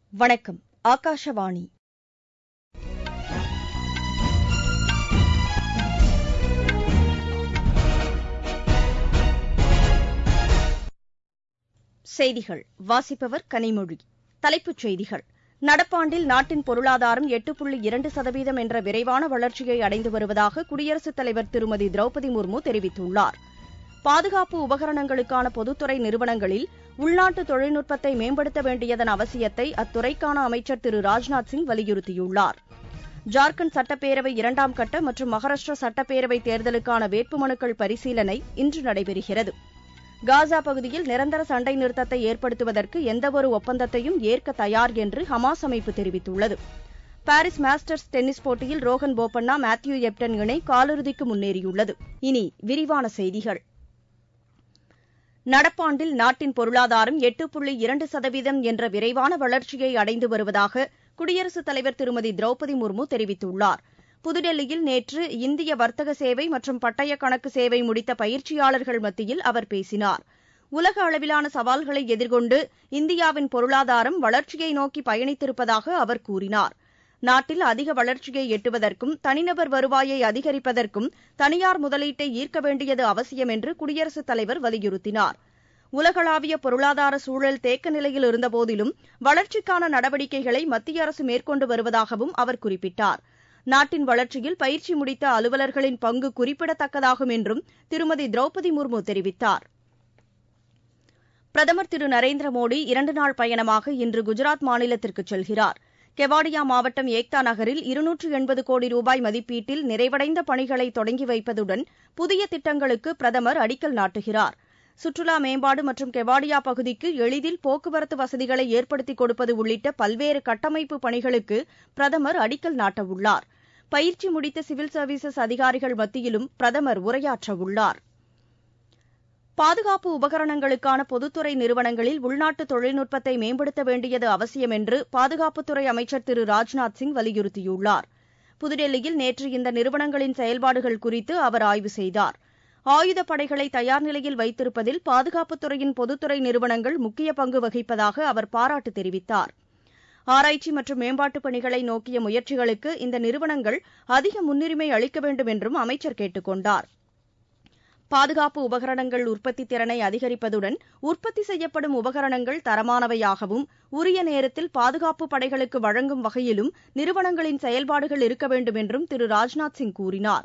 வணக்கம் ஆகாஷவாணி செய்திகள் வாசிப்பவர் கனிமொழி தலைப்புச் செய்திகள் நடப்பாண்டில் நாட்டின் பொருளாதாரம் எட்டு புள்ளி இரண்டு சதவீதம் என்ற விரைவான வளர்ச்சியை அடைந்து வருவதாக குடியரசுத் தலைவர் திருமதி திரௌபதி முர்மு தெரிவித்துள்ளார் பாதுகாப்பு உபகரணங்களுக்கான பொதுத்துறை நிறுவனங்களில் உள்நாட்டு தொழில்நுட்பத்தை மேம்படுத்த வேண்டியதன் அவசியத்தை அத்துறைக்கான அமைச்சர் திரு ராஜ்நாத் சிங் வலியுறுத்தியுள்ளார் ஜார்க்கண்ட் சட்டப்பேரவை இரண்டாம் கட்ட மற்றும் மகாராஷ்டிரா சட்டப்பேரவை தேர்தலுக்கான வேட்புமனுக்கள் பரிசீலனை இன்று நடைபெறுகிறது காசா பகுதியில் நிரந்தர சண்டை நிறுத்தத்தை ஏற்படுத்துவதற்கு எந்தவொரு ஒப்பந்தத்தையும் ஏற்க தயார் என்று ஹமாஸ் அமைப்பு தெரிவித்துள்ளது பாரிஸ் மாஸ்டர்ஸ் டென்னிஸ் போட்டியில் ரோஹன் போபண்ணா மேத்யூ எப்டன் இணை காலிறுதிக்கு முன்னேறியுள்ளது இனி விரிவான செய்திகள் நடப்பாண்டில் நாட்டின் பொருளாதாரம் எட்டு புள்ளி இரண்டு சதவீதம் என்ற விரைவான வளர்ச்சியை அடைந்து வருவதாக குடியரசுத் தலைவர் திருமதி திரௌபதி முர்மு தெரிவித்துள்ளார் புதுடெல்லியில் நேற்று இந்திய வர்த்தக சேவை மற்றும் பட்டய கணக்கு சேவை முடித்த பயிற்சியாளர்கள் மத்தியில் அவர் பேசினார் உலக அளவிலான சவால்களை எதிர்கொண்டு இந்தியாவின் பொருளாதாரம் வளர்ச்சியை நோக்கி பயணித்திருப்பதாக அவர் கூறினார் நாட்டில் அதிக வளர்ச்சியை எட்டுவதற்கும் தனிநபர் வருவாயை அதிகரிப்பதற்கும் தனியார் முதலீட்டை ஈர்க்க வேண்டியது அவசியம் என்று குடியரசுத் தலைவர் வலியுறுத்தினார் உலகளாவிய பொருளாதார சூழல் தேக்க நிலையில் இருந்தபோதிலும் வளர்ச்சிக்கான நடவடிக்கைகளை மத்திய அரசு மேற்கொண்டு வருவதாகவும் அவர் குறிப்பிட்டார் நாட்டின் வளர்ச்சியில் பயிற்சி முடித்த அலுவலர்களின் பங்கு குறிப்பிடத்தக்கதாகும் என்றும் திருமதி திரௌபதி முர்மு தெரிவித்தார் பிரதமர் திரு நரேந்திர மோடி இரண்டு நாள் பயணமாக இன்று குஜராத் மாநிலத்திற்கு செல்கிறார் கெவாடியா மாவட்டம் ஏக்தா நகரில் இருநூற்று எண்பது கோடி ரூபாய் மதிப்பீட்டில் நிறைவடைந்த பணிகளை தொடங்கி வைப்பதுடன் புதிய திட்டங்களுக்கு பிரதமர் அடிக்கல் நாட்டுகிறார் சுற்றுலா மேம்பாடு மற்றும் கெவாடியா பகுதிக்கு எளிதில் போக்குவரத்து வசதிகளை ஏற்படுத்திக் கொடுப்பது உள்ளிட்ட பல்வேறு கட்டமைப்பு பணிகளுக்கு பிரதமர் அடிக்கல் நாட்டவுள்ளார் பயிற்சி முடித்த சிவில் சர்வீசஸ் அதிகாரிகள் மத்தியிலும் பிரதமர் உரையாற்றவுள்ளார் பாதுகாப்பு உபகரணங்களுக்கான பொதுத்துறை நிறுவனங்களில் உள்நாட்டு தொழில்நுட்பத்தை மேம்படுத்த வேண்டியது அவசியம் என்று பாதுகாப்புத்துறை அமைச்சர் திரு ராஜ்நாத் சிங் வலியுறுத்தியுள்ளார் புதுடெல்லியில் நேற்று இந்த நிறுவனங்களின் செயல்பாடுகள் குறித்து அவர் ஆய்வு செய்தார் ஆயுதப் படைகளை தயார் நிலையில் வைத்திருப்பதில் பாதுகாப்புத்துறையின் பொதுத்துறை நிறுவனங்கள் முக்கிய பங்கு வகிப்பதாக அவர் பாராட்டு தெரிவித்தார் ஆராய்ச்சி மற்றும் மேம்பாட்டுப் பணிகளை நோக்கிய முயற்சிகளுக்கு இந்த நிறுவனங்கள் அதிக முன்னுரிமை அளிக்க வேண்டும் என்றும் அமைச்சர் கேட்டுக் கொண்டார் பாதுகாப்பு உபகரணங்கள் உற்பத்தி திறனை அதிகரிப்பதுடன் உற்பத்தி செய்யப்படும் உபகரணங்கள் தரமானவையாகவும் உரிய நேரத்தில் பாதுகாப்பு படைகளுக்கு வழங்கும் வகையிலும் நிறுவனங்களின் செயல்பாடுகள் இருக்க வேண்டும் என்றும் திரு ராஜ்நாத் சிங் கூறினார்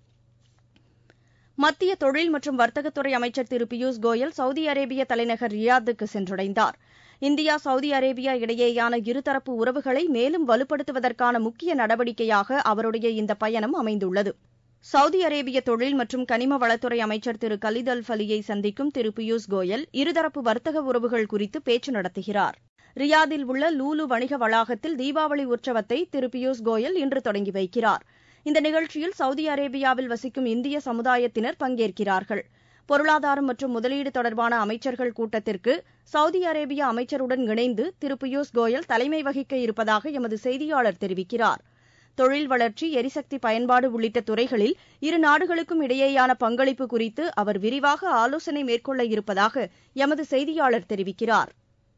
மத்திய தொழில் மற்றும் வர்த்தகத்துறை அமைச்சர் திரு பியூஷ் கோயல் சவுதி அரேபிய தலைநகர் ரியாத்துக்கு சென்றடைந்தார் இந்தியா சவுதி அரேபியா இடையேயான இருதரப்பு உறவுகளை மேலும் வலுப்படுத்துவதற்கான முக்கிய நடவடிக்கையாக அவருடைய இந்த பயணம் அமைந்துள்ளது சவுதி அரேபிய தொழில் மற்றும் கனிம வளத்துறை அமைச்சர் திரு கலித் அல் ஃபலியை சந்திக்கும் திரு பியூஷ் கோயல் இருதரப்பு வர்த்தக உறவுகள் குறித்து பேச்சு நடத்துகிறார் ரியாதில் உள்ள லூலு வணிக வளாகத்தில் தீபாவளி உற்சவத்தை திரு பியூஷ் கோயல் இன்று தொடங்கி வைக்கிறார் இந்த நிகழ்ச்சியில் சவுதி அரேபியாவில் வசிக்கும் இந்திய சமுதாயத்தினர் பங்கேற்கிறார்கள் பொருளாதாரம் மற்றும் முதலீடு தொடர்பான அமைச்சர்கள் கூட்டத்திற்கு சவுதி அரேபிய அமைச்சருடன் இணைந்து திரு பியூஷ் கோயல் தலைமை வகிக்க இருப்பதாக எமது செய்தியாளர் தெரிவிக்கிறார் தொழில் வளர்ச்சி எரிசக்தி பயன்பாடு உள்ளிட்ட துறைகளில் இரு நாடுகளுக்கும் இடையேயான பங்களிப்பு குறித்து அவர் விரிவாக ஆலோசனை மேற்கொள்ள இருப்பதாக எமது செய்தியாளர் தெரிவிக்கிறார்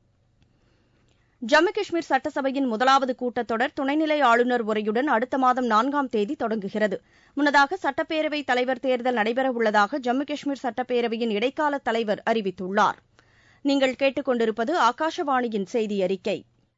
ஜம்மு காஷ்மீர் சட்டசபையின் முதலாவது கூட்டத்தொடர் துணைநிலை ஆளுநர் உரையுடன் அடுத்த மாதம் நான்காம் தேதி தொடங்குகிறது முன்னதாக சட்டப்பேரவை தலைவர் தேர்தல் நடைபெறவுள்ளதாக ஜம்மு காஷ்மீர் சட்டப்பேரவையின் இடைக்கால தலைவர் அறிவித்துள்ளார் நீங்கள் கேட்டுக் கொண்டிருப்பது ஆகாஷவாணியின் செய்தி அறிக்கை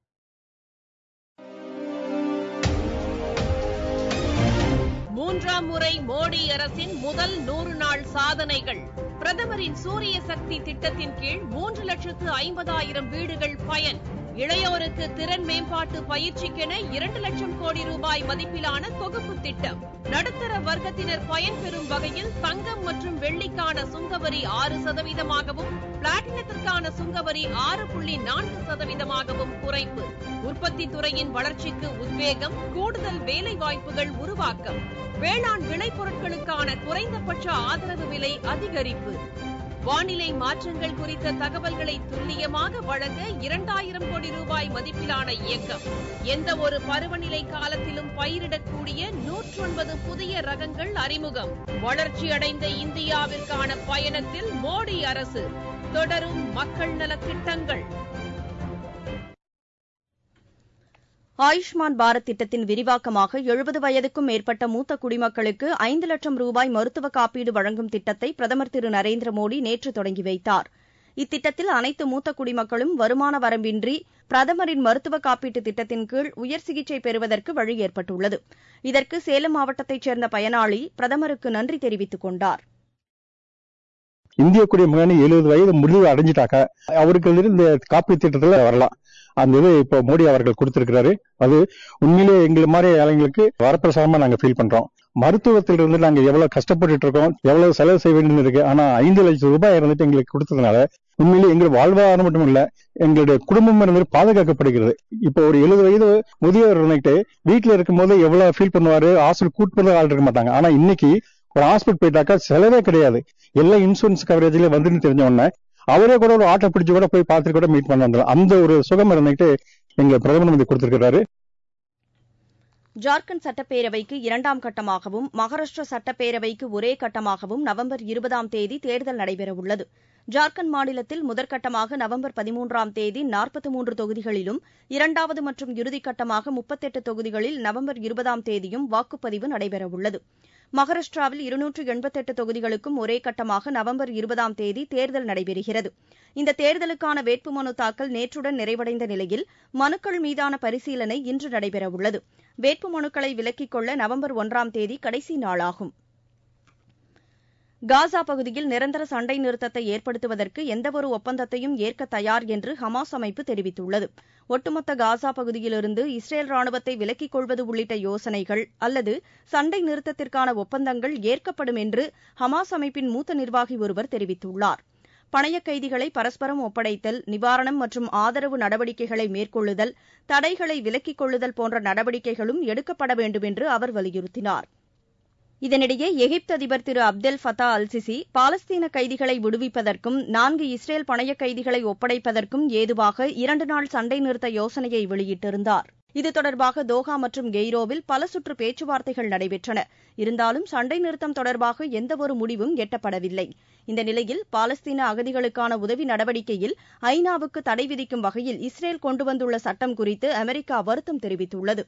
மூன்றாம் முறை மோடி அரசின் முதல் நூறு நாள் சாதனைகள் பிரதமரின் சூரிய சக்தி திட்டத்தின் கீழ் மூன்று லட்சத்து ஐம்பதாயிரம் வீடுகள் பயன் இளையோருக்கு திறன் மேம்பாட்டு பயிற்சிக்கென இரண்டு லட்சம் கோடி ரூபாய் மதிப்பிலான தொகுப்பு திட்டம் நடுத்தர வர்க்கத்தினர் பயன்பெறும் வகையில் தங்கம் மற்றும் வெள்ளிக்கான சுங்கவரி ஆறு சதவீதமாகவும் பிளாட்டினத்திற்கான சுங்கவரி ஆறு புள்ளி நான்கு சதவீதமாகவும் குறைப்பு உற்பத்தி துறையின் வளர்ச்சிக்கு உத்வேகம் கூடுதல் வேலை வாய்ப்புகள் உருவாக்கம் வேளாண் விளைபொருட்களுக்கான குறைந்தபட்ச ஆதரவு விலை அதிகரிப்பு வானிலை மாற்றங்கள் குறித்த தகவல்களை துல்லியமாக வழங்க இரண்டாயிரம் கோடி ரூபாய் மதிப்பிலான இயக்கம் எந்த ஒரு பருவநிலை காலத்திலும் பயிரிடக்கூடிய நூற்றொன்பது புதிய ரகங்கள் அறிமுகம் வளர்ச்சியடைந்த இந்தியாவிற்கான பயணத்தில் மோடி அரசு தொடரும் மக்கள் நலத் திட்டங்கள் ஆயுஷ்மான் பாரத் திட்டத்தின் விரிவாக்கமாக எழுபது வயதுக்கும் மேற்பட்ட மூத்த குடிமக்களுக்கு ஐந்து லட்சம் ரூபாய் மருத்துவ காப்பீடு வழங்கும் திட்டத்தை பிரதமர் திரு நரேந்திர மோடி நேற்று தொடங்கி வைத்தார் இத்திட்டத்தில் அனைத்து மூத்த குடிமக்களும் வருமான வரம்பின்றி பிரதமரின் மருத்துவ காப்பீட்டு திட்டத்தின் கீழ் உயர் சிகிச்சை பெறுவதற்கு வழி ஏற்பட்டுள்ளது இதற்கு சேலம் மாவட்டத்தைச் சேர்ந்த பயனாளி பிரதமருக்கு நன்றி தெரிவித்துக் கொண்டார் இந்திய குடிமகன் எழுபது வயது முடிவு அடைஞ்சிட்டாக்க அவருக்கு இந்த காப்பீட்டு திட்டத்துல வரலாம் அந்த இது இப்போ மோடி அவர்கள் கொடுத்திருக்கிறாரு அது உண்மையிலேயே எங்களை மாதிரி ஏழைங்களுக்கு வரப்பிரசாதமா நாங்க ஃபீல் பண்றோம் மருத்துவத்தில் இருந்து நாங்க எவ்வளவு கஷ்டப்பட்டுட்டு இருக்கோம் எவ்வளவு செலவு செய்ய வேண்டியது இருக்கு ஆனா ஐந்து லட்சம் ரூபாய் இருந்துட்டு எங்களுக்கு கொடுத்ததுனால உண்மையிலேயே எங்களுக்கு வாழ்வாதாரம் மட்டும் இல்ல எங்களுடைய குடும்பம் இருந்துட்டு பாதுகாக்கப்படுகிறது இப்போ ஒரு எழுபது வயது முதியவர் இருந்துட்டு வீட்டுல இருக்கும் போது எவ்வளவு ஃபீல் பண்ணுவாரு ஹாஸ்பிட்டல் கூட்டு போறது ஆள் இருக்க மாட்டாங்க ஆனா இன்னைக்கு ஒரு ஹாஸ்பிட்டல் போயிட்டாக்கா செலவே கிடையாது எல்லா இன்சூரன்ஸ் கவரேஜ்ல வந்துன்னு தெரிஞ்ச உடனே அவரே கூட ஒரு ஆட்டோ பிடிச்சு கூட போய் பார்த்துட்டு கூட மீட் பண்ண வந்துடும் அந்த ஒரு சுகம் இருந்துட்டு எங்க பிரதமர் மந்திரி கொடுத்திருக்கிறாரு ஜார்க்கண்ட் சட்டப்பேரவைக்கு இரண்டாம் கட்டமாகவும் மகாராஷ்டிரா சட்டப்பேரவைக்கு ஒரே கட்டமாகவும் நவம்பர் இருபதாம் தேதி தேர்தல் நடைபெறவுள்ளது ஜார்க்கண்ட் மாநிலத்தில் முதற்கட்டமாக நவம்பர் பதிமூன்றாம் தேதி நாற்பத்தி மூன்று தொகுதிகளிலும் இரண்டாவது மற்றும் இறுதிக்கட்டமாக முப்பத்தெட்டு தொகுதிகளில் நவம்பர் இருபதாம் தேதியும் வாக்குப்பதிவு நடைபெறவுள்ளது மகாராஷ்டிராவில் இருநூற்று எண்பத்தெட்டு தொகுதிகளுக்கும் ஒரே கட்டமாக நவம்பர் இருபதாம் தேதி தேர்தல் நடைபெறுகிறது இந்த தேர்தலுக்கான வேட்புமனு தாக்கல் நேற்றுடன் நிறைவடைந்த நிலையில் மனுக்கள் மீதான பரிசீலனை இன்று நடைபெறவுள்ளது வேட்புமனுக்களை விலக்கிக் கொள்ள நவம்பர் ஒன்றாம் தேதி கடைசி நாளாகும் காசா பகுதியில் நிரந்தர சண்டை நிறுத்தத்தை ஏற்படுத்துவதற்கு எந்தவொரு ஒப்பந்தத்தையும் ஏற்க தயார் என்று ஹமாஸ் அமைப்பு தெரிவித்துள்ளது ஒட்டுமொத்த காசா பகுதியிலிருந்து இஸ்ரேல் ராணுவத்தை விலக்கிக் கொள்வது உள்ளிட்ட யோசனைகள் அல்லது சண்டை நிறுத்தத்திற்கான ஒப்பந்தங்கள் ஏற்கப்படும் என்று ஹமாஸ் அமைப்பின் மூத்த நிர்வாகி ஒருவர் தெரிவித்துள்ளார் பணையக் கைதிகளை பரஸ்பரம் ஒப்படைத்தல் நிவாரணம் மற்றும் ஆதரவு நடவடிக்கைகளை மேற்கொள்ளுதல் தடைகளை விலக்கிக் கொள்ளுதல் போன்ற நடவடிக்கைகளும் எடுக்கப்பட வேண்டும் என்று அவர் வலியுறுத்தினார் இதனிடையே எகிப்து அதிபர் திரு அப்தெல் ஃபத்தா அல் சிசி பாலஸ்தீன கைதிகளை விடுவிப்பதற்கும் நான்கு இஸ்ரேல் பணையக் கைதிகளை ஒப்படைப்பதற்கும் ஏதுவாக இரண்டு நாள் சண்டை நிறுத்த யோசனையை வெளியிட்டிருந்தார் இது தொடர்பாக தோஹா மற்றும் கெய்ரோவில் பல சுற்று பேச்சுவார்த்தைகள் நடைபெற்றன இருந்தாலும் சண்டை நிறுத்தம் தொடர்பாக எந்தவொரு முடிவும் எட்டப்படவில்லை இந்த நிலையில் பாலஸ்தீன அகதிகளுக்கான உதவி நடவடிக்கையில் ஐநாவுக்கு தடை விதிக்கும் வகையில் இஸ்ரேல் கொண்டு வந்துள்ள சட்டம் குறித்து அமெரிக்கா வருத்தம் தெரிவித்துள்ளது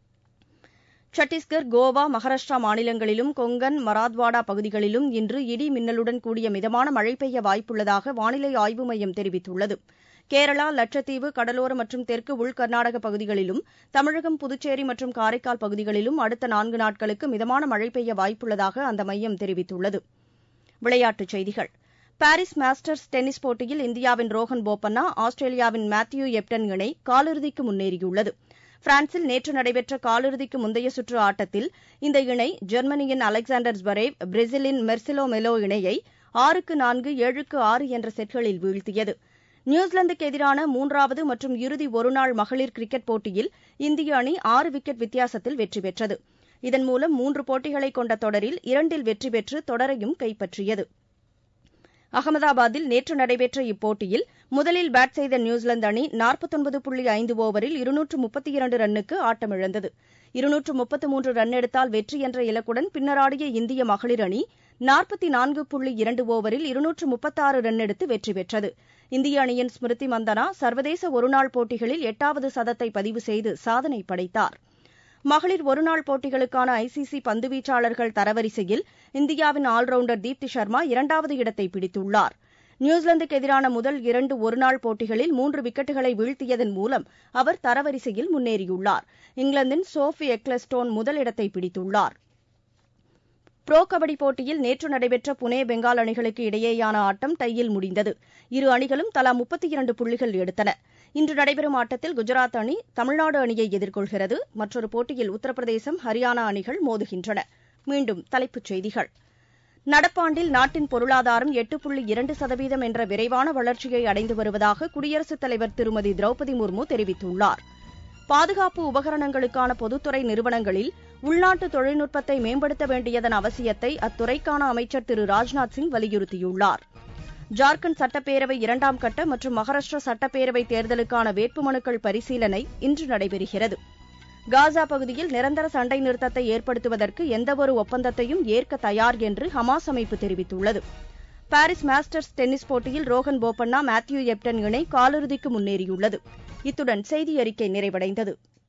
சத்தீஸ்கர் கோவா மகாராஷ்டிரா மாநிலங்களிலும் கொங்கன் மராத்வாடா பகுதிகளிலும் இன்று இடி மின்னலுடன் கூடிய மிதமான மழை பெய்ய வாய்ப்புள்ளதாக வானிலை ஆய்வு மையம் தெரிவித்துள்ளது கேரளா லட்சத்தீவு கடலோர மற்றும் தெற்கு உள் கர்நாடக பகுதிகளிலும் தமிழகம் புதுச்சேரி மற்றும் காரைக்கால் பகுதிகளிலும் அடுத்த நான்கு நாட்களுக்கு மிதமான மழை பெய்ய வாய்ப்புள்ளதாக அந்த மையம் தெரிவித்துள்ளது விளையாட்டுச் செய்திகள் பாரிஸ் மாஸ்டர்ஸ் டென்னிஸ் போட்டியில் இந்தியாவின் ரோஹன் போபண்ணா ஆஸ்திரேலியாவின் மேத்யூ எப்டன் இணை காலிறுதிக்கு முன்னேறியுள்ளது பிரான்சில் நேற்று நடைபெற்ற காலிறுதிக்கு முந்தைய சுற்று ஆட்டத்தில் இந்த இணை ஜெர்மனியின் அலெக்சாண்டர் ஸ்வரேவ் பிரேசிலின் மெர்சிலோ மெலோ இணையை ஆறுக்கு நான்கு ஏழுக்கு ஆறு என்ற செட்களில் வீழ்த்தியது நியூசிலாந்துக்கு எதிரான மூன்றாவது மற்றும் இறுதி ஒருநாள் மகளிர் கிரிக்கெட் போட்டியில் இந்திய அணி ஆறு விக்கெட் வித்தியாசத்தில் வெற்றி பெற்றது இதன் மூலம் மூன்று போட்டிகளை கொண்ட தொடரில் இரண்டில் வெற்றி பெற்று தொடரையும் கைப்பற்றியது அகமதாபாத்தில் நேற்று நடைபெற்ற இப்போட்டியில் முதலில் பேட் செய்த நியூசிலாந்து அணி நாற்பத்தொன்பது புள்ளி ஐந்து ஓவரில் இருநூற்று முப்பத்தி இரண்டு ரன்னுக்கு ஆட்டமிழந்தது இருநூற்று முப்பத்து மூன்று ரன் எடுத்தால் வெற்றி என்ற இலக்குடன் பின்னராடிய இந்திய மகளிர் அணி நாற்பத்தி நான்கு புள்ளி இரண்டு ஓவரில் இருநூற்று முப்பத்தாறு ரன் எடுத்து வெற்றி பெற்றது இந்திய அணியின் ஸ்மிருதி மந்தனா சர்வதேச ஒருநாள் போட்டிகளில் எட்டாவது சதத்தை பதிவு செய்து சாதனை படைத்தார் மகளிர் ஒருநாள் போட்டிகளுக்கான ஐசிசி பந்துவீச்சாளர்கள் தரவரிசையில் இந்தியாவின் ஆல்ரவுண்டர் தீப்தி சர்மா இரண்டாவது இடத்தை பிடித்துள்ளார் நியூசிலாந்துக்கு எதிரான முதல் இரண்டு ஒருநாள் போட்டிகளில் மூன்று விக்கெட்டுகளை வீழ்த்தியதன் மூலம் அவர் தரவரிசையில் முன்னேறியுள்ளார் இங்கிலாந்தின் சோஃபி எக்லஸ்டோன் முதலிடத்தை பிடித்துள்ளார் புரோ கபடி போட்டியில் நேற்று நடைபெற்ற புனே பெங்கால் அணிகளுக்கு இடையேயான ஆட்டம் டையில் முடிந்தது இரு அணிகளும் தலா முப்பத்தி இரண்டு புள்ளிகள் எடுத்தன இன்று நடைபெறும் ஆட்டத்தில் குஜராத் அணி தமிழ்நாடு அணியை எதிர்கொள்கிறது மற்றொரு போட்டியில் உத்தரப்பிரதேசம் ஹரியானா அணிகள் மோதுகின்றன மீண்டும் தலைப்புச் செய்திகள் நடப்பாண்டில் நாட்டின் பொருளாதாரம் எட்டு புள்ளி இரண்டு சதவீதம் என்ற விரைவான வளர்ச்சியை அடைந்து வருவதாக குடியரசுத் தலைவர் திருமதி திரௌபதி முர்மு தெரிவித்துள்ளார் பாதுகாப்பு உபகரணங்களுக்கான பொதுத்துறை நிறுவனங்களில் உள்நாட்டு தொழில்நுட்பத்தை மேம்படுத்த வேண்டியதன் அவசியத்தை அத்துறைக்கான அமைச்சர் திரு ராஜ்நாத் சிங் வலியுறுத்தியுள்ளார் ஜார்க்கண்ட் சட்டப்பேரவை இரண்டாம் கட்ட மற்றும் மகாராஷ்டிரா சட்டப்பேரவை தேர்தலுக்கான வேட்புமனுக்கள் பரிசீலனை இன்று நடைபெறுகிறது காசா பகுதியில் நிரந்தர சண்டை நிறுத்தத்தை ஏற்படுத்துவதற்கு எந்தவொரு ஒப்பந்தத்தையும் ஏற்க தயார் என்று ஹமாஸ் அமைப்பு தெரிவித்துள்ளது பாரிஸ் மாஸ்டர்ஸ் டென்னிஸ் போட்டியில் ரோஹன் போபண்ணா மேத்யூ எப்டன் இணை காலிறுதிக்கு முன்னேறியுள்ளது இத்துடன் செய்தி அறிக்கை நிறைவடைந்தது